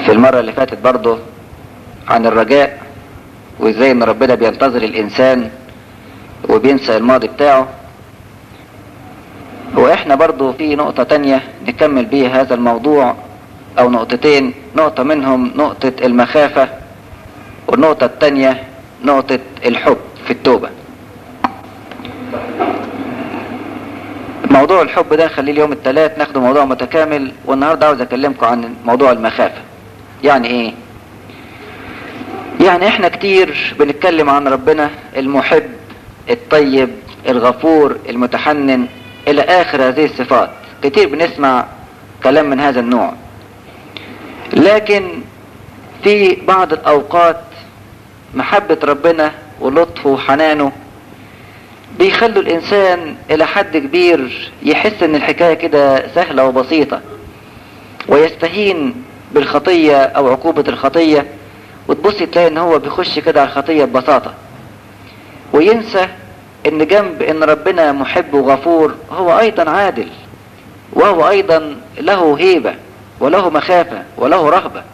في المرة اللي فاتت برضه عن الرجاء وازاي ان ربنا بينتظر الانسان وبينسى الماضي بتاعه واحنا برضو في نقطة تانية نكمل بيها هذا الموضوع او نقطتين نقطة منهم نقطة المخافة والنقطة التانية نقطة الحب في التوبة موضوع الحب ده خليه اليوم الثلاث ناخده موضوع متكامل والنهاردة عاوز اكلمكم عن موضوع المخافة يعني ايه يعني احنا كتير بنتكلم عن ربنا المحب الطيب الغفور المتحنن الى اخر هذه الصفات كتير بنسمع كلام من هذا النوع لكن في بعض الاوقات محبة ربنا ولطفه وحنانه بيخلوا الانسان الى حد كبير يحس ان الحكاية كده سهلة وبسيطة ويستهين بالخطية او عقوبة الخطية وتبص تلاقي ان هو بيخش كده على الخطية ببساطة وينسى ان جنب ان ربنا محب وغفور هو ايضا عادل وهو ايضا له هيبة وله مخافة وله رهبة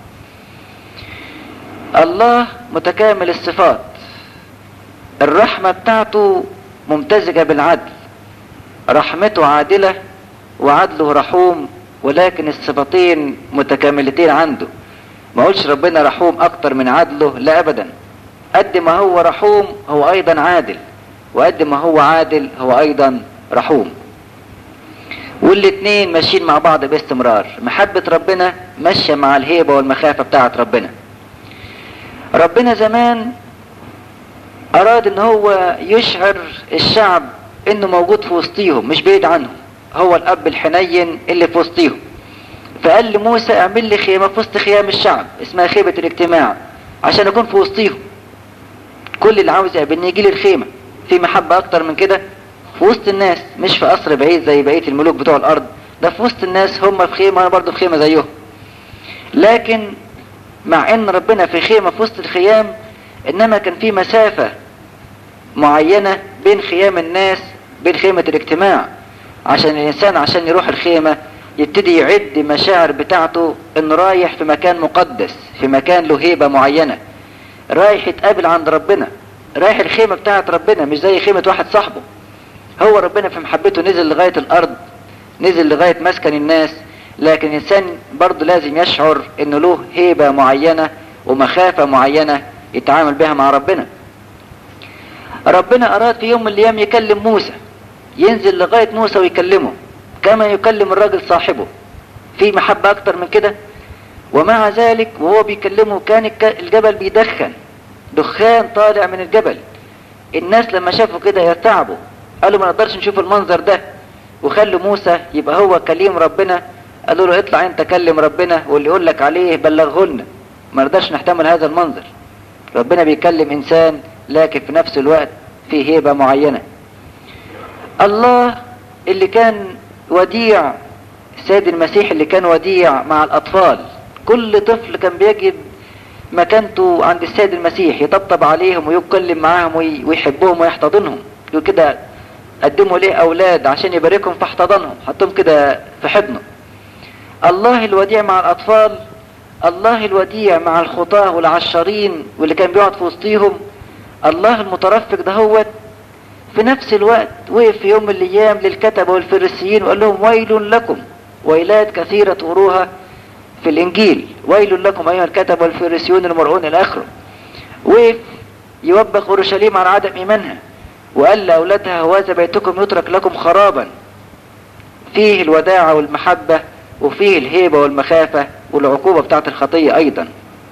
الله متكامل الصفات الرحمة بتاعته ممتزجة بالعدل رحمته عادلة وعدله رحوم ولكن الصفتين متكاملتين عنده ما قولش ربنا رحوم اكتر من عدله لا ابدا قد ما هو رحوم هو ايضا عادل وقد ما هو عادل هو ايضا رحوم والاتنين ماشيين مع بعض باستمرار محبة ربنا ماشية مع الهيبة والمخافة بتاعت ربنا ربنا زمان اراد ان هو يشعر الشعب انه موجود في وسطيهم مش بعيد عنهم هو الاب الحنين اللي في وسطيهم فقال لموسى اعمل لي خيمة في وسط خيام الشعب اسمها خيمة الاجتماع عشان اكون في وسطيهم كل اللي عاوز يقابلني يجي لي الخيمة في محبة اكتر من كده في وسط الناس مش في قصر بعيد زي بقية الملوك بتوع الارض ده في وسط الناس هم في خيمة وانا برضه في خيمة زيهم لكن مع ان ربنا في خيمة في وسط الخيام انما كان في مسافة معينة بين خيام الناس بين خيمة الاجتماع عشان الانسان عشان يروح الخيمة يبتدي يعد مشاعر بتاعته انه رايح في مكان مقدس في مكان له هيبة معينة رايح يتقابل عند ربنا رايح الخيمة بتاعت ربنا مش زي خيمة واحد صاحبه هو ربنا في محبته نزل لغاية الارض نزل لغاية مسكن الناس لكن الانسان برضه لازم يشعر انه له هيبة معينة ومخافة معينة يتعامل بها مع ربنا ربنا اراد في يوم من الايام يكلم موسى ينزل لغاية موسى ويكلمه كما يكلم الراجل صاحبه في محبة اكتر من كده ومع ذلك وهو بيكلمه كان الجبل بيدخن دخان طالع من الجبل الناس لما شافوا كده يرتعبوا قالوا ما نقدرش نشوف المنظر ده وخلوا موسى يبقى هو كليم ربنا قالوا له اطلع انت كلم ربنا واللي يقول لك عليه بلغه لنا ما نقدرش نحتمل هذا المنظر ربنا بيكلم انسان لكن في نفس الوقت فيه هيبة معينة الله اللي كان وديع السيد المسيح اللي كان وديع مع الاطفال كل طفل كان بيجد مكانته عند السيد المسيح يطبطب عليهم ويتكلم معاهم ويحبهم ويحتضنهم يقول كده قدموا ليه اولاد عشان يباركهم فاحتضنهم حطهم كده في حضنه الله الوديع مع الاطفال الله الوديع مع الخطاة والعشارين واللي كان بيقعد في وسطيهم الله المترفق دهوت في نفس الوقت وقف في يوم من الايام للكتبة والفريسيين وقال لهم ويل لكم ويلات كثيرة تقروها في الانجيل ويل لكم ايها الكتبة والفريسيون المرؤون الى اخره وقف يوبخ اورشليم عن عدم ايمانها وقال لاولادها هوذا بيتكم يترك لكم خرابا فيه الوداعة والمحبة وفيه الهيبة والمخافة والعقوبة بتاعت الخطية ايضا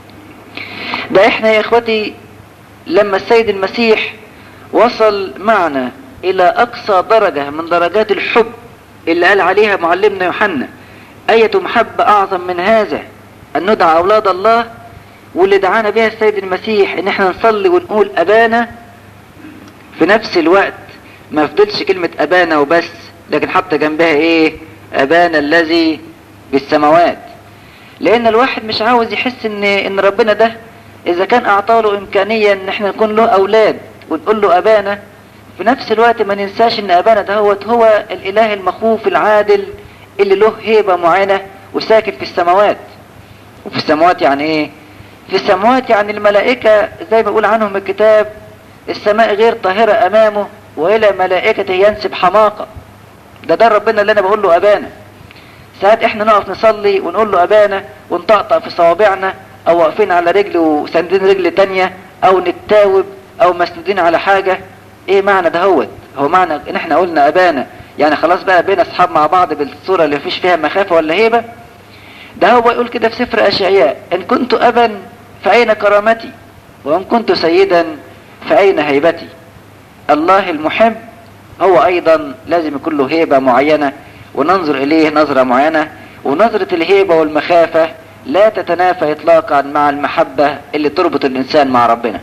ده احنا يا اخوتي لما السيد المسيح وصل معنا الى اقصى درجة من درجات الحب اللي قال عليها معلمنا يوحنا اية محبة اعظم من هذا ان ندعى اولاد الله واللي دعانا بها السيد المسيح ان احنا نصلي ونقول ابانا في نفس الوقت ما فضلش كلمة ابانا وبس لكن حتى جنبها ايه ابانا الذي بالسماوات لان الواحد مش عاوز يحس ان ان ربنا ده اذا كان اعطاله امكانية ان احنا نكون له اولاد ونقول له ابانا في نفس الوقت ما ننساش ان ابانا ده هو, هو الاله المخوف العادل اللي له هيبة معينة وساكن في السماوات وفي السماوات يعني ايه في السماوات يعني الملائكة زي ما يقول عنهم الكتاب السماء غير طاهرة امامه والى ملائكته ينسب حماقة ده ده ربنا اللي انا بقول له ابانا ساعات احنا نقف نصلي ونقول له ابانا ونطقطق في صوابعنا او واقفين على رجل وساندين رجل تانية او نتاوب او مسنودين على حاجة ايه معنى ده هو هو معنى ان احنا قلنا ابانا يعني خلاص بقى بين اصحاب مع بعض بالصورة اللي مفيش فيها مخافة ولا هيبة ده هو يقول كده في سفر اشعياء ان كنت ابا فاين كرامتي وان كنت سيدا فاين هيبتي الله المحب هو ايضا لازم يكون له هيبة معينة وننظر اليه نظرة معينة ونظرة الهيبة والمخافة لا تتنافى اطلاقا مع المحبة اللي تربط الانسان مع ربنا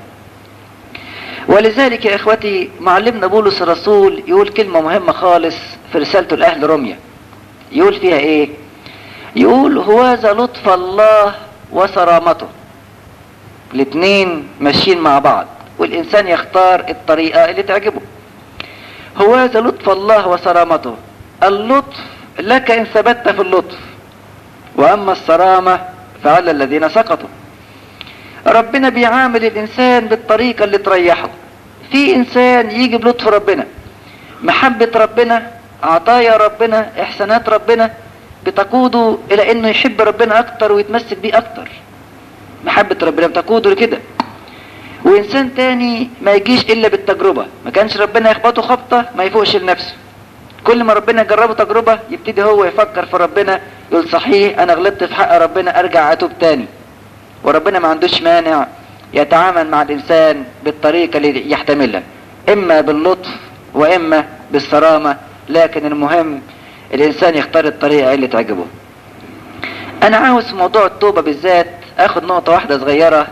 ولذلك يا اخوتي معلمنا بولس الرسول يقول كلمة مهمة خالص في رسالته لأهل روميا يقول فيها ايه يقول هوذا لطف الله وصرامته الاتنين ماشيين مع بعض والانسان يختار الطريقة اللي تعجبه هوذا لطف الله وصرامته اللطف لك ان ثبت في اللطف واما الصرامة فعلى الذين سقطوا ربنا بيعامل الانسان بالطريقة اللي تريحه في انسان يجي بلطف ربنا محبة ربنا عطايا ربنا احسانات ربنا بتقوده الى انه يحب ربنا اكتر ويتمسك بيه اكتر محبة ربنا بتقوده لكده وانسان تاني ما يجيش الا بالتجربة ما كانش ربنا يخبطه خبطة ما يفوقش لنفسه كل ما ربنا يجربه تجربة يبتدي هو يفكر في ربنا يقول صحيح انا غلطت في حق ربنا ارجع اتوب تاني وربنا ما عندوش مانع يتعامل مع الانسان بالطريقة اللي يحتملها اما باللطف واما بالصرامة لكن المهم الانسان يختار الطريقة اللي تعجبه انا عاوز في موضوع التوبة بالذات اخد نقطة واحدة صغيرة